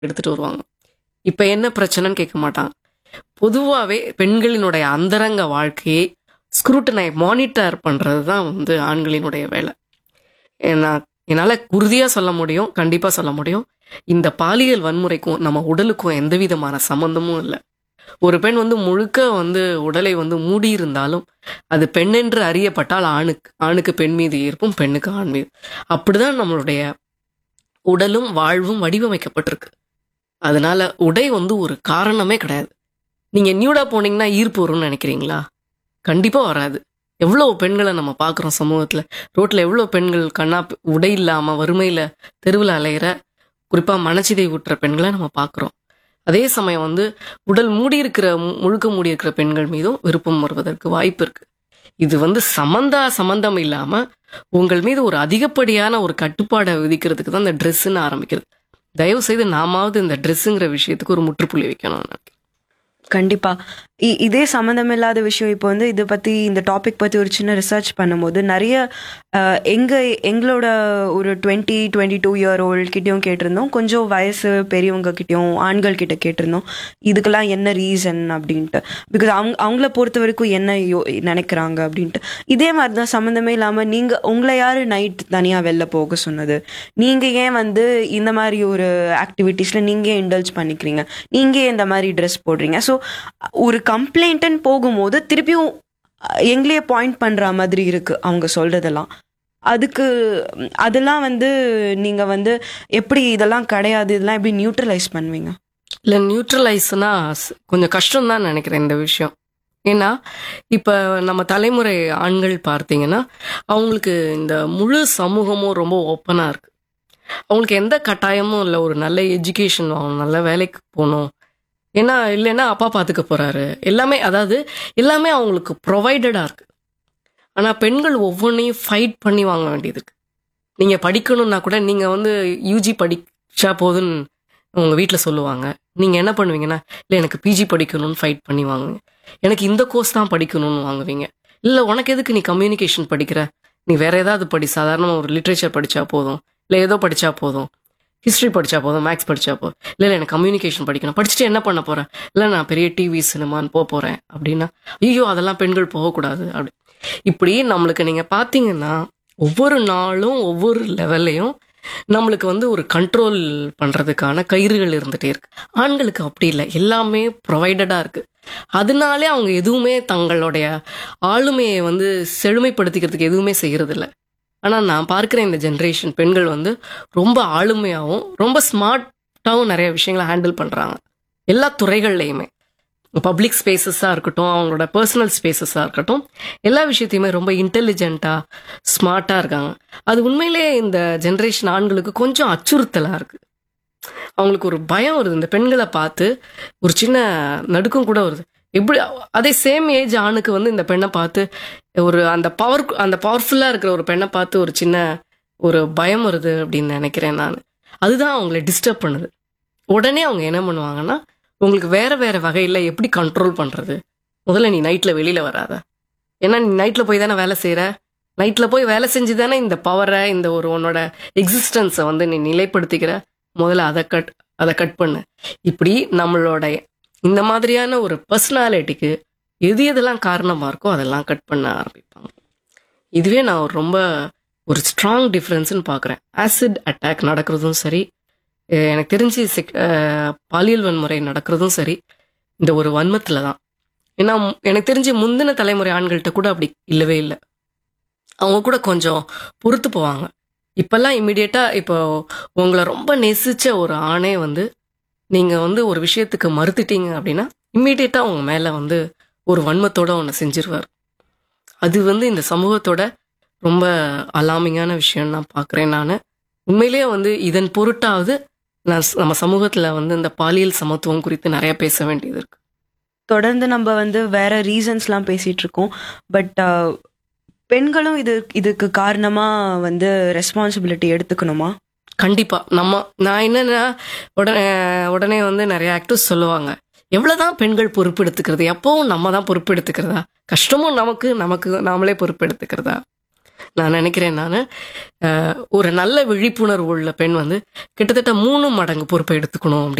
எடுத்துட்டு வருவாங்க இப்ப என்ன பிரச்சனைன்னு கேட்க மாட்டாங்க பொதுவாகவே பெண்களினுடைய அந்தரங்க வாழ்க்கையை ஸ்க்ரூட்டனை மானிட்டர் பண்றது தான் வந்து ஆண்களினுடைய வேலை நான் என்னால் உறுதியாக சொல்ல முடியும் கண்டிப்பாக சொல்ல முடியும் இந்த பாலியல் வன்முறைக்கும் நம்ம உடலுக்கும் எந்த விதமான சம்பந்தமும் இல்லை ஒரு பெண் வந்து முழுக்க வந்து உடலை வந்து மூடி இருந்தாலும் அது பெண் என்று அறியப்பட்டால் ஆணுக்கு ஆணுக்கு பெண் மீது ஈர்ப்பும் பெண்ணுக்கு ஆண் மீது அப்படிதான் நம்மளுடைய உடலும் வாழ்வும் வடிவமைக்கப்பட்டிருக்கு அதனால உடை வந்து ஒரு காரணமே கிடையாது நீங்க நியூடா போனீங்கன்னா ஈர்ப்பு வரும்னு நினைக்கிறீங்களா கண்டிப்பா வராது எவ்வளோ பெண்களை நம்ம பார்க்குறோம் சமூகத்தில் ரோட்டில் எவ்வளோ பெண்கள் கண்ணா உடை இல்லாமல் வறுமையில் தெருவில் அலையிற குறிப்பாக மனச்சிதை ஊட்டுற பெண்களை நம்ம பார்க்குறோம் அதே சமயம் வந்து உடல் மூடி இருக்கிற மு- முழுக்க மூடி இருக்கிற பெண்கள் மீதும் விருப்பம் வருவதற்கு வாய்ப்பு இருக்கு இது வந்து சம்பந்தா சம்பந்தம் இல்லாம உங்கள் மீது ஒரு அதிகப்படியான ஒரு கட்டுப்பாடை விதிக்கிறதுக்கு தான் இந்த ட்ரெஸ்ஸுன்னு ஆரம்பிக்கிறது தயவு செய்து நாமாவது இந்த ட்ரெஸ்ஸுங்கிற விஷயத்துக்கு ஒரு முற்றுப்புள்ளி வைக்கணும் நான் நினைக்கிறேன். கண்டிப்பா இ- இதே சம்மந்தமில்லாத விஷயம் இப்போ வந்து இதை பத்தி இந்த டாபிக் பத்தி ஒரு சின்ன ரிசர்ச் பண்ணும்போது நிறைய அஹ், எங்க எங்களோட ஒரு twenty twenty two year old கிட்டயும் கேட்டிருந்தோம் கொஞ்சம் வயசு பெரியவங்க கிட்டயும் ஆண்கள் கிட்ட கேட்டிருந்தோம் இதுக்கெல்லாம் என்ன ரீசன் அப்படின்ட்டு பிகாஸ் அவங்க அவங்கள பொறுத்த வரைக்கும் என்ன யோ நினைக்கிறாங்க அப்படின்ட்டு இதே மாதிரி தான் சம்மந்தமே இல்லாம நீங்க உங்களை யாரு நைட் தனியா வெளில போக சொன்னது நீங்க ஏன் வந்து இந்த மாதிரி ஒரு ஆக்டிவிட்டீஸ்ல நீங்க ஏன் இண்டல்ஜ் பண்ணிக்கிறீங்க நீங்க ஏன் இந்த மாதிரி ட்ரெஸ் போடுறீங்க ஸோ ஒரு கம்ப்ளைண்ட்னு போகும்போது திருப்பியும் அஹ், எங்களையே பாயிண்ட் பண்ற மாதிரி இருக்கு அவங்க சொல்றதெல்லாம் அதுக்கு ம், அதெல்லாம் வந்து நீங்க வந்து எப்படி இதெல்லாம் கிடையாது இதெல்லாம் எப்படி நியூட்ரலைஸ் பண்ணுவீங்க இல்லை நியூட்ரலைஸ்னா கொஞ்சம் கஷ்டம் தான் நினைக்கிறேன் இந்த விஷயம் ஏன்னா இப்போ நம்ம தலைமுறை ஆண்கள் பார்த்தீங்கன்னா அவங்களுக்கு இந்த முழு சமூகமும் ரொம்ப ஓப்பனாக இருக்கு அவங்களுக்கு எந்த கட்டாயமும் இல்லை ஒரு நல்ல எஜுகேஷன் ஆகணும் நல்ல வேலைக்கு போகணும் ஏன்னா இல்லைன்னா அப்பா பார்த்துக்க போறாரு எல்லாமே அதாவது எல்லாமே அவங்களுக்கு ப்ரொவைடடாக இருக்கு ஆனால் பெண்கள் ஒவ்வொன்றையும் ஃபைட் பண்ணி வாங்க வேண்டியது இருக்கு நீங்கள் படிக்கணும்னா கூட நீங்கள் வந்து யூஜி படிச்சா போதுன்னு உங்கள் வீட்டில் சொல்லுவாங்க நீங்கள் என்ன பண்ணுவீங்கன்னா இல்லை எனக்கு பிஜி படிக்கணும்னு ஃபைட் பண்ணி வாங்குவீங்க எனக்கு இந்த கோர்ஸ் தான் படிக்கணும்னு வாங்குவீங்க இல்லை உனக்கு எதுக்கு நீ கம்யூனிகேஷன் படிக்கிற நீ வேற ஏதாவது படி சாதாரணமாக ஒரு லிட்ரேச்சர் படித்தா போதும் இல்லை ஏதோ படித்தா போதும் ஹிஸ்ட்ரி படித்தா போதும் மேக்ஸ் படித்தா போதும் இல்லை இல்லை எனக்கு கம்யூனிகேஷன் படிக்கணும் படிச்சுட்டு என்ன பண்ண போகிறேன் இல்லை நான் பெரிய டிவி சினிமான்னு போக போகிறேன் அப்படின்னா ஐயோ அதெல்லாம் பெண்கள் போகக்கூடாது அப்படி இப்படி நம்மளுக்கு நீங்கள் பார்த்தீங்கன்னா ஒவ்வொரு நாளும் ஒவ்வொரு லெவல்லையும் நம்மளுக்கு வந்து ஒரு கண்ட்ரோல் பண்ணுறதுக்கான கயிறுகள் இருந்துகிட்டே இருக்கு ஆண்களுக்கு அப்படி இல்லை எல்லாமே ப்ரொவைடடாக இருக்கு அதனாலே அவங்க எதுவுமே தங்களுடைய ஆளுமையை வந்து செழுமைப்படுத்திக்கிறதுக்கு எதுவுமே செய்யறதில்ல ஆனால் நான் பார்க்குற இந்த ஜென்ரேஷன் பெண்கள் வந்து ரொம்ப ஆளுமையாகவும் ரொம்ப ஸ்மார்ட்டாகவும் நிறைய விஷயங்களை ஹேண்டில் பண்ணுறாங்க எல்லா துறைகள்லையுமே பப்ளிக் ஸ்பேசஸாக இருக்கட்டும் அவங்களோட பர்சனல் ஸ்பேசஸாக இருக்கட்டும் எல்லா விஷயத்தையுமே ரொம்ப இன்டெலிஜென்ட்டாக ஸ்மார்ட்டாக இருக்காங்க அது உண்மையிலே இந்த ஜென்ரேஷன் ஆண்களுக்கு கொஞ்சம் அச்சுறுத்தலாக இருக்கு அவங்களுக்கு ஒரு பயம் வருது இந்த பெண்களை பார்த்து ஒரு சின்ன நடுக்கம் கூட வருது எப்படி அதே சேம் ஏஜ் ஆணுக்கு வந்து இந்த பெண்ணை பார்த்து ஒரு அந்த பவர் அந்த பவர்ஃபுல்லாக இருக்கிற ஒரு பெண்ணை பார்த்து ஒரு சின்ன ஒரு பயம் வருது அப்படின்னு நினைக்கிறேன் நான் அதுதான் அவங்கள டிஸ்டர்ப் பண்ணுது உடனே அவங்க என்ன பண்ணுவாங்கன்னா உங்களுக்கு வேற வேற வகையில் எப்படி கண்ட்ரோல் பண்ணுறது முதல்ல நீ நைட்டில் வெளியில் வராத ஏன்னா நீ நைட்டில் போய் தானே வேலை செய்கிற நைட்டில் போய் வேலை செஞ்சு தானே இந்த பவரை இந்த ஒரு உன்னோட எக்ஸிஸ்டன்ஸை வந்து நீ நிலைப்படுத்திக்கிற முதல்ல அதை கட் அதை கட் பண்ணு இப்படி நம்மளோட இந்த மாதிரியான ஒரு பர்சனாலிட்டிக்கு எது எதெல்லாம் காரணமாக இருக்கோ அதெல்லாம் கட் பண்ண ஆரம்பிப்பாங்க இதுவே நான் ஒரு ரொம்ப ஒரு ஸ்ட்ராங் டிஃப்ரென்ஸ்னு பார்க்குறேன் ஆசிட் அட்டாக் நடக்கிறதும் சரி அஹ் எனக்கு தெரிஞ்சு செக் அஹ் பாலியல் வன்முறை நடக்கிறதும் சரி இந்த ஒரு வன்மத்தில் தான் ஏன்னா மு- எனக்கு தெரிஞ்சு முந்தின தலைமுறை ஆண்கள்கிட்ட கூட அப்படி இல்லவே இல்லை அவங்க கூட கொஞ்சம் பொறுத்து போவாங்க இப்பெல்லாம் இம்மிடியட்டா இப்போ உங்களை ரொம்ப நெசிச்ச ஒரு ஆணே வந்து நீங்க வந்து ஒரு விஷயத்துக்கு மறுத்துட்டீங்க அப்படின்னா இம்மிடியட்டா உங்க மேல வந்து ஒரு வன்மத்தோட ஒன்று செஞ்சிருவார் அது வந்து இந்த சமூகத்தோட ரொம்ப அலாமிங்கான விஷயம் நான் பார்க்குறேன் நான் உண்மையிலேயே வந்து இதன் பொருட்டாவது நான் ஸ்- நம்ம சமூகத்துல வந்து இந்த பாலியல் சமத்துவம் குறித்து நிறைய பேச வேண்டியது இருக்கு தொடர்ந்து நம்ம வந்து வேற ரீசன்ஸ்லாம் பேசிட்டு இருக்கோம் பட் பெண்களும் இது இதுக்கு காரணமா வந்து ரெஸ்பான்சிபிலிட்டி எடுத்துக்கணுமா கண்டிப்பா நம்ம நான் என்னன்னா உடனே உடனே வந்து நிறைய ஆக்டர்ஸ் சொல்லுவாங்க எவ்வளவுதான் பெண்கள் பொறுப்பெடுத்துக்கிறது எப்பவும் நம்ம தான் பொறுப்பெடுத்துக்கிறதா கஷ்டமும் நமக்கு நமக்கு நாமளே பொறுப்பெடுத்துக்கிறதா நான் நினைக்கிறேன் நான் ஒரு நல்ல விழிப்புணர்வு உள்ள பெண் வந்து கிட்டத்தட்ட மூணு மடங்கு பொறுப்பை எடுத்துக்கணும்